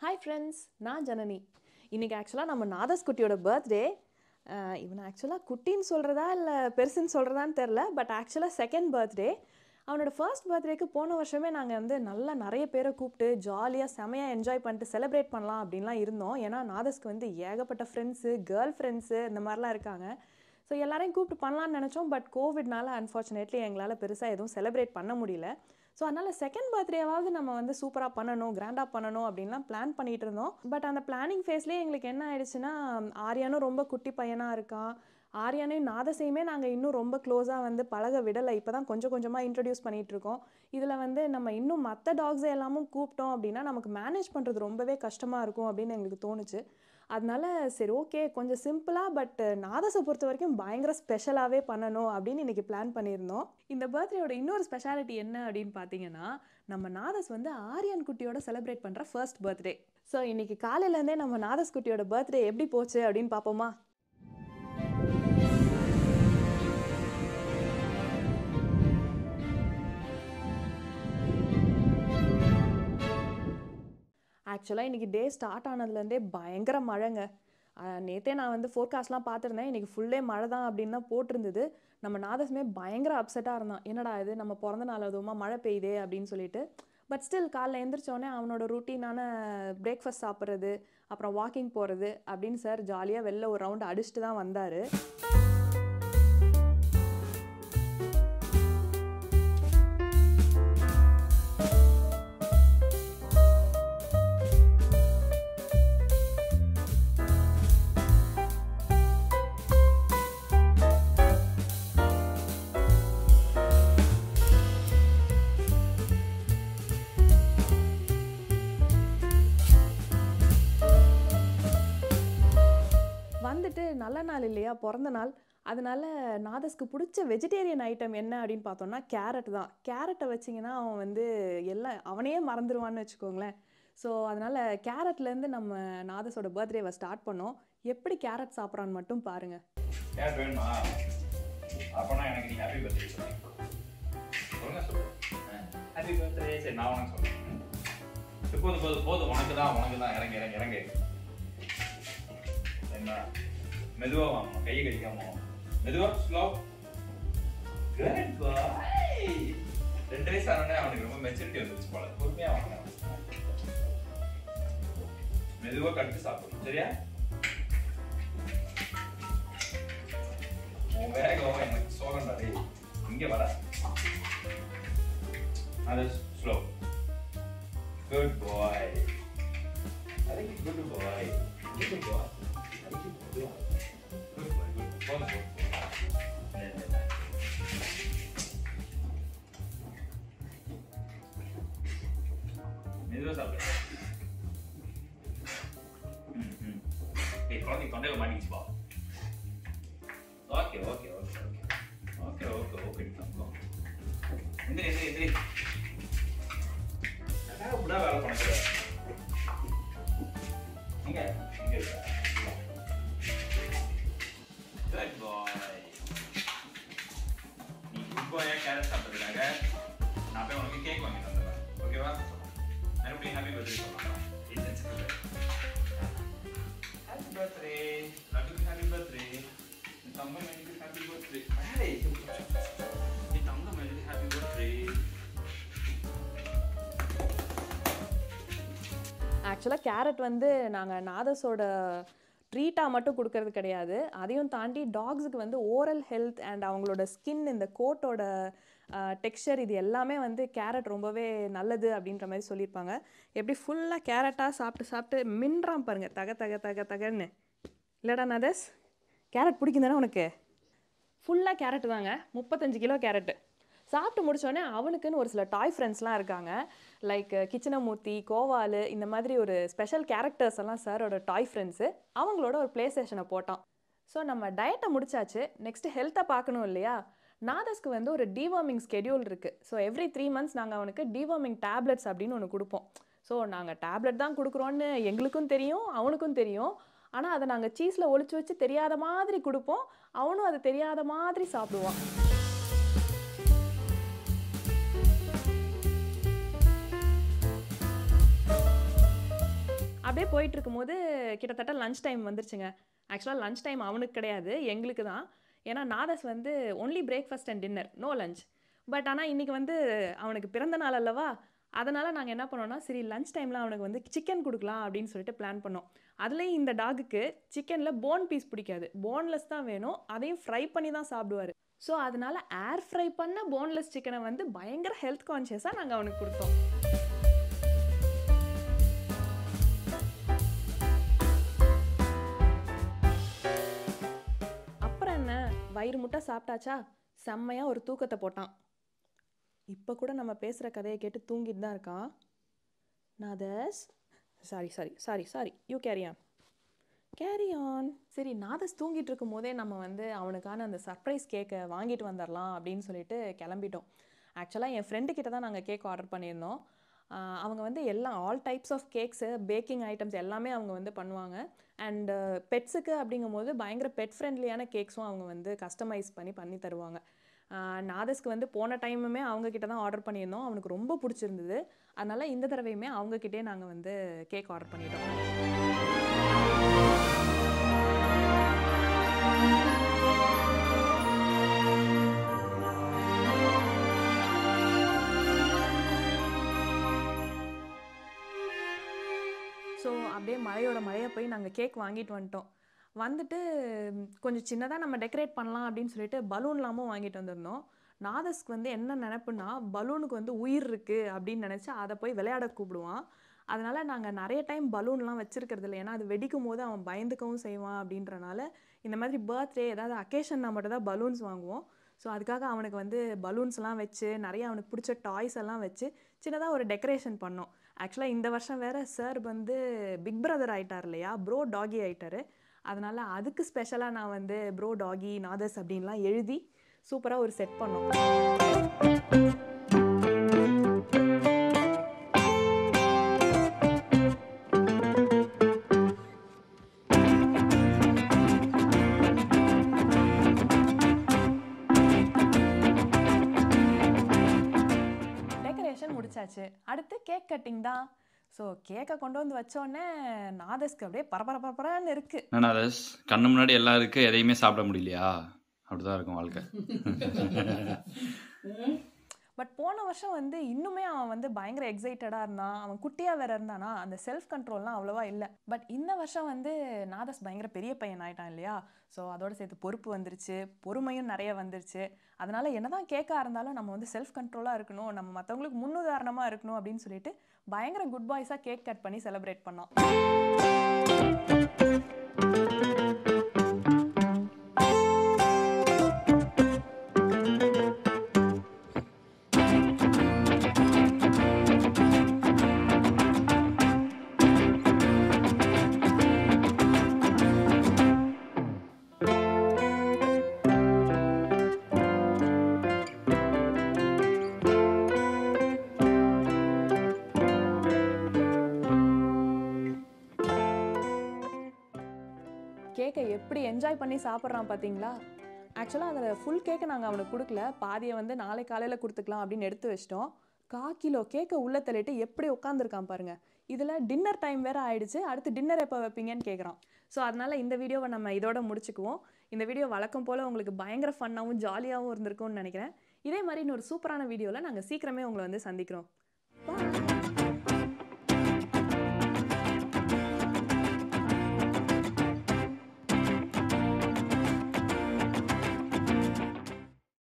Hi friends நான் ஜனனி இன்றைக்கி ஆக்சுவலாக நம்ம நாதஸ் குட்டியோட பர்த்டே இவனை ஆக்சுவலாக குட்டின்னு சொல்கிறதா இல்லை பெருசுன்னு சொல்கிறதான்னு தெரில பட் ஆக்சுவலாக செகண்ட் பர்த்டே அவனோட ஃபர்ஸ்ட் பர்த்டேக்கு போன வருஷமே நாங்கள் வந்து நல்லா நிறைய பேரை கூப்பிட்டு ஜாலியாக செமையாக என்ஜாய் பண்ணிட்டு செலிப்ரேட் பண்ணலாம் அப்படின்லாம் இருந்தோம் ஏன்னா நாதஸ்க்கு வந்து ஏகப்பட்ட ஃப்ரெண்ட்ஸு கேர்ள் ஃப்ரெண்ட்ஸு இந்த மாதிரிலாம் இருக்காங்க ஸோ எல்லாரையும் கூப்பிட்டு பண்ணலான்னு நினச்சோம் பட் கோவிட்னால அன்ஃபார்ச்சுனேட்லி எங்களால் பெருசாக எதுவும் செலிப்ரேட் பண்ண முடியல ஸோ அதனால் செகண்ட் பர்த்டேவாவது நம்ம வந்து சூப்பராக பண்ணணும் கிராண்டாக பண்ணணும் அப்படின்லாம் பிளான் பண்ணிகிட்டு இருந்தோம் பட் அந்த பிளானிங் ஃபேஸ்லேயே எங்களுக்கு என்ன ஆயிடுச்சுன்னா ஆரியானும் ரொம்ப குட்டி பையனாக இருக்கான் ஆரியானையும் நாதசையுமே நாங்கள் இன்னும் ரொம்ப க்ளோஸாக வந்து பழக விடலை இப்போ தான் கொஞ்சம் கொஞ்சமாக இன்ட்ரடியூஸ் பண்ணிகிட்ருக்கோம் இதில் வந்து நம்ம இன்னும் மற்ற டாக்ஸை எல்லாமும் கூப்பிட்டோம் அப்படின்னா நமக்கு மேனேஜ் பண்ணுறது ரொம்பவே கஷ்டமாக இருக்கும் அப்படின்னு எங்களுக்கு தோணுச்சு அதனால சரி ஓகே கொஞ்சம் சிம்பிளாக பட் நாதஸை பொறுத்த வரைக்கும் பயங்கர ஸ்பெஷலாகவே பண்ணணும் அப்படின்னு இன்றைக்கி பிளான் பண்ணியிருந்தோம் இந்த பர்த்டேயோட இன்னொரு ஸ்பெஷாலிட்டி என்ன அப்படின்னு பார்த்தீங்கன்னா நம்ம நாதஸ் வந்து ஆரியன் குட்டியோட செலிப்ரேட் பண்ணுற ஃபர்ஸ்ட் பர்த்டே ஸோ இன்றைக்கி காலையிலேருந்தே நம்ம நாதஸ் குட்டியோட பர்த்டே எப்படி போச்சு அப்படின்னு பார்ப்போமா ஆக்சுவலாக இன்றைக்கி டே ஸ்டார்ட் ஆனதுலேருந்தே பயங்கர மழைங்க நேற்றே நான் வந்து ஃபோர்காஸ்ட்லாம் பார்த்துருந்தேன் இன்றைக்கி ஃபுல்லே மழை தான் அப்படின்னு தான் போட்டிருந்தது நம்ம நாதஸ்மே பயங்கர அப்செட்டாக இருந்தான் என்னடா இது நம்ம பிறந்த நாள் அதுவுமா மழை பெய்யுதே அப்படின்னு சொல்லிட்டு பட் ஸ்டில் காலைல எழுந்திரிச்சோடனே அவனோட ரூட்டீனான பிரேக்ஃபாஸ்ட் சாப்பிட்றது அப்புறம் வாக்கிங் போகிறது அப்படின்னு சார் ஜாலியாக வெளில ஒரு ரவுண்ட் அடிச்சுட்டு தான் வந்தார் வந்துட்டு நல்ல நாள் இல்லையா பிறந்த நாள் அதனால நாதஸ்க்கு பிடிச்ச வெஜிடேரியன் ஐட்டம் என்ன அப்படின்னு பார்த்தோம்னா கேரட் தான் கேரட்டை வச்சிங்கன்னா அவன் வந்து எல்லாம் அவனையே மறந்துடுவான்னு வச்சுக்கோங்களேன் ஸோ அதனால் கேரட்லேருந்து நம்ம நாதஸோட பர்த்டேவை ஸ்டார்ட் பண்ணோம் எப்படி கேரட் சாப்பிட்றான்னு மட்டும் பாருங்கள் கேரட் வேணுமா அப்பனா எனக்கு நீ ஹாப்பி பர்த்டே சொல்லுங்க சொல்லுங்க சொல்லு ஹாப்பி பர்த்டே சரி நான் உனக்கு சொல்றேன் ம். சரி, போதும் போதும் போதும் உனக்கு தான் உனக்கு தான் இறங்க இறங்க இறங்க என்ன மெதுவா வாங்க கையை கடிக்காம வாங்க. மெதுவா ஸ்லோ குட் பாய் ரெண்டு வயசு ஆனோடனே அவனுக்கு ரொம்ப மெச்சூரிட்டி வந்துருச்சு போல பொறுமையா வாங்க மெதுவா கடிச்சு சாப்பிடணும் சரியா உன் வேகம் எனக்கு சோகண்டா டேய் இங்க வர அது slow good boy I think good boy. Good boy. I think good boy. Good boy. Good. Both good. Yeah, yeah, yeah. மெதுவா சாப்பிடு ம் ம் ஏய் குழந்தை தொண்டையில மாட்டிக்கிச்சு பா okay okay okay okay okay okay okay தங்கம் எந்திரி எந்திரி எந்திரி நல்லா விடா வேலை பண்ணக்கூடாது எங்க எங்க இருக்கா குட் பாய் நீ குட் பாயா கேரட் சாப்பிட்றதுக்காக நான் போய் உனக்கு கேக் வாங்கி தந்துடுறேன் ஓகேவா மறுபடியும் ஹாப்பி பர்த்டே சொல்லலாம் ஹாப்பி பர்த்டே லட்டுக்கு ஹாப்பி பர்த்டே தங்கம் எனக்கு ஹாப்பி பர்த்டே நீ தங்கம் எனக்கு ஹாப்பி பர்த்டே ஆக்சுவலாக கேரட் வந்து நாங்கள் நாதஸோட ட்ரீட்டாக மட்டும் கொடுக்கறது கிடையாது அதையும் தாண்டி டாக்ஸுக்கு வந்து ஓரல் ஹெல்த் அண்ட் அவங்களோட ஸ்கின் இந்த கோட்டோட டெக்ஸ்சர் இது எல்லாமே வந்து கேரட் ரொம்பவே நல்லது அப்படின்ற மாதிரி சொல்லியிருப்பாங்க எப்படி ஃபுல்லாக கேரட்டாக சாப்பிட்டு சாப்பிட்டு மின்றான் பாருங்க தக தக தக தகன்னு இல்லைடா நாதஸ் கேரட் பிடிக்கும் தானே உனக்கு ஃபுல்லாக கேரட் தாங்க முப்பத்தஞ்சு கிலோ கேரட்டு சாப்பிட்டு முடிச்சோடனே அவனுக்குன்னு ஒரு சில டாய் ஃப்ரெண்ட்ஸ்லாம் இருக்காங்க லைக் கிச்சனமூர்த்தி கோவாலு இந்த மாதிரி ஒரு ஸ்பெஷல் கேரக்டர்ஸ் எல்லாம் சாரோட டாய் ஃப்ரெண்ட்ஸு அவங்களோட ஒரு ப்ளே ஸ்டேஷனை போட்டோம் ஸோ நம்ம டயட்டை முடிச்சாச்சு நெக்ஸ்ட் ஹெல்த்தை பார்க்கணும் இல்லையா நாதஸ்க்கு வந்து ஒரு டிவார்மிங் ஸ்கெடியூல் இருக்குது ஸோ எவ்ரி த்ரீ மந்த்ஸ் நாங்கள் அவனுக்கு டிவார்மிங் டேப்லெட்ஸ் அப்படின்னு ஒன்று கொடுப்போம் ஸோ நாங்கள் டேப்லெட் தான் கொடுக்குறோன்னு எங்களுக்கும் தெரியும் அவனுக்கும் தெரியும் ஆனால் அதை நாங்கள் சீஸில் ஒளிச்சு வச்சு தெரியாத மாதிரி கொடுப்போம் அவனும் அது தெரியாத மாதிரி சாப்பிடுவான் அப்படியே போயிட்டு இருக்கும்போது கிட்டத்தட்ட லஞ்ச் டைம் வந்துருச்சுங்க ஆக்சுவலாக லஞ்ச் டைம் அவனுக்கு கிடையாது எங்களுக்கு தான் ஏன்னா நாதஸ் வந்து only breakfast and dinner no lunch but ஆனால் இன்றைக்கி வந்து அவனுக்கு பிறந்த நாள் அல்லவா அதனால் நாங்கள் என்ன பண்ணோம்னா சரி லஞ்ச் டைமில் அவனுக்கு வந்து சிக்கன் கொடுக்கலாம் அப்படின்னு சொல்லிட்டு பிளான் பண்ணோம் அதுலேயும் இந்த டாகுக்கு சிக்கனில் போன் பீஸ் பிடிக்காது போன்லெஸ் தான் வேணும் அதையும் ஃப்ரை பண்ணி தான் சாப்பிடுவார் ஸோ அதனால் ஏர் ஃப்ரை பண்ண போன்லெஸ் சிக்கனை வந்து பயங்கர ஹெல்த் கான்ஷியஸாக நாங்கள் அவனுக்கு கொடுத்தோம் அப்புறம் என்ன வயிறு முட்டை சாப்பிட்டாச்சா செம்மையாக ஒரு தூக்கத்தை போட்டான் இப்போ கூட நம்ம பேசுகிற கதையை கேட்டு தூங்கிட்டு தான் இருக்கான் Nathas sorry sorry sorry sorry you carry on carry on சரி நாதஸ் தூங்கிட்டு இருக்கும் போதே நம்ம வந்து அவனுக்கான அந்த சர்ப்ரைஸ் கேக்கை வாங்கிட்டு வந்துடலாம் அப்படின்னு சொல்லிட்டு கிளம்பிட்டோம் ஆக்சுவலாக என் ஃப்ரெண்டு கிட்ட தான் நாங்கள் கேக் ஆர்டர் பண்ணியிருந்தோம் ஆஹ் அவங்க வந்து எல்லா all types of cakes baking items எல்லாமே அவங்க வந்து பண்ணுவாங்க அண்ட் பெட்ஸுக்கு அப்படிங்கும்போது பயங்கர பெட் ஃப்ரெண்ட்லியான கேக்ஸும் அவங்க வந்து கஸ்டமைஸ் பண்ணி பண்ணி தருவாங்க ஆஹ் நாதஸ்க்கு வந்து போன டைமுமே அவங்க கிட்ட தான் ஆர்டர் பண்ணியிருந்தோம் அவனுக்கு ரொம்ப பிடிச்சிருந்தது அதனால் இந்த தடவையுமே அவங்கக்கிட்டே நாங்கள் வந்து கேக் ஆர்டர் பண்ணிட்டோம் ஸோ அப்படியே மழையோட மழையை போய் நாங்கள் கேக் வாங்கிட்டு வந்துட்டோம் வந்துட்டு ம், கொஞ்சம் சின்னதாக நம்ம டெக்கரேட் பண்ணலாம் அப்படின்னு சொல்லிட்டு பலூன்லாமும் வாங்கிட்டு வந்திருந்தோம் நாதஸ்க்கு வந்து என்ன நினப்புன்னா பலூனுக்கு வந்து உயிர் இருக்குது அப்படின்னு நினச்சி அதை போய் விளையாட கூப்பிடுவான் அதனால் நாங்கள் நிறைய டைம் பலூன்லாம் வச்சிருக்கிறது இல்லை ஏன்னா அது வெடிக்கும் போது அவன் பயந்துக்கவும் செய்வான் அப்படின்றனால இந்த மாதிரி பர்த்டே ஏதாவது அக்கேஷன்னா மட்டும் தான் பலூன்ஸ் வாங்குவோம் ஸோ அதுக்காக அவனுக்கு வந்து பலூன்ஸ்லாம் வச்சு நிறைய அவனுக்கு பிடிச்ச டாய்ஸ் எல்லாம் வச்சு சின்னதாக ஒரு டெக்கரேஷன் பண்ணோம் ஆக்சுவலாக இந்த வருஷம் வேற சார் வந்து பிக் பிரதர் ஆயிட்டார் இல்லையா ப்ரோ டாகி ஆயிட்டாரு அதனால அதுக்கு ஸ்பெஷலாக நான் வந்து ப்ரோ டாகி நாதஸ் அப்படின்லாம் எழுதி சூப்பராக ஒரு செட் பண்ணோம் டெக்கரேஷன் முடிச்சாச்சு அடுத்து கேக் கட்டிங் தான் ஸோ கேக்கை கொண்டு வந்து வச்சோடனே நாதஸ்க்கு அப்படியே பரபர பரபரன்னு இருக்கு என்னடா அதர்ஸ் கண்ணு முன்னாடி எல்லாம் இருக்கு எதையுமே சாப்பிட முடியலையா அப்படிதான் இருக்கும் வாழ்க்கை பட் போன வருஷம் வந்து இன்னுமே அவன் வந்து பயங்கர எக்ஸைட்டடாக இருந்தான் அவன் குட்டியாக வேற இருந்தானா அந்த செல்ஃப் கண்ட்ரோல்லாம் அவ்வளோவா இல்லை பட் இந்த வருஷம் வந்து நாதஸ் பயங்கர பெரிய பையன் ஆயிட்டான் இல்லையா ஸோ அதோட சேர்த்து பொறுப்பு வந்துருச்சு பொறுமையும் நிறைய வந்துருச்சு அதனால என்னதான் கேட்கா இருந்தாலும் நம்ம வந்து செல்ஃப் கண்ட்ரோலாக இருக்கணும் நம்ம மற்றவங்களுக்கு முன்னுதாரணமாக இருக்கணும் அப்படின்னு சொல்லிட்டு பயங்கர குட் பாய்ஸாக கேக் கட் பண்ணி செலிப்ரேட் பண்ணோம் கேக்கை எப்படி என்ஜாய் பண்ணி சாப்பிட்றான் பார்த்தீங்களா ஆக்சுவலாக அதில் ஃபுல் கேக்கை நாங்கள் அவனுக்கு கொடுக்கல பாதியை வந்து நாளை காலையில் கொடுத்துக்கலாம் அப்படின்னு எடுத்து வச்சிட்டோம் கா கிலோ கேக்கை உள்ளே தள்ளிட்டு எப்படி உட்காந்துருக்கான் பாருங்க இதில் டின்னர் டைம் வேற ஆயிடுச்சு அடுத்து டின்னர் எப்போ வைப்பீங்கன்னு கேட்குறான் ஸோ அதனால இந்த வீடியோவை நம்ம இதோட முடிச்சுக்குவோம் இந்த வீடியோ வழக்கம் போல் உங்களுக்கு பயங்கர ஃபன்னாகவும் ஜாலியாகவும் இருந்திருக்கும்னு நினைக்கிறேன் இதே மாதிரி இன்னொரு சூப்பரான வீடியோவில் நாங்கள் சீக்கிரமே உங்களை வந்து சந்திக்கிறோம் Bye.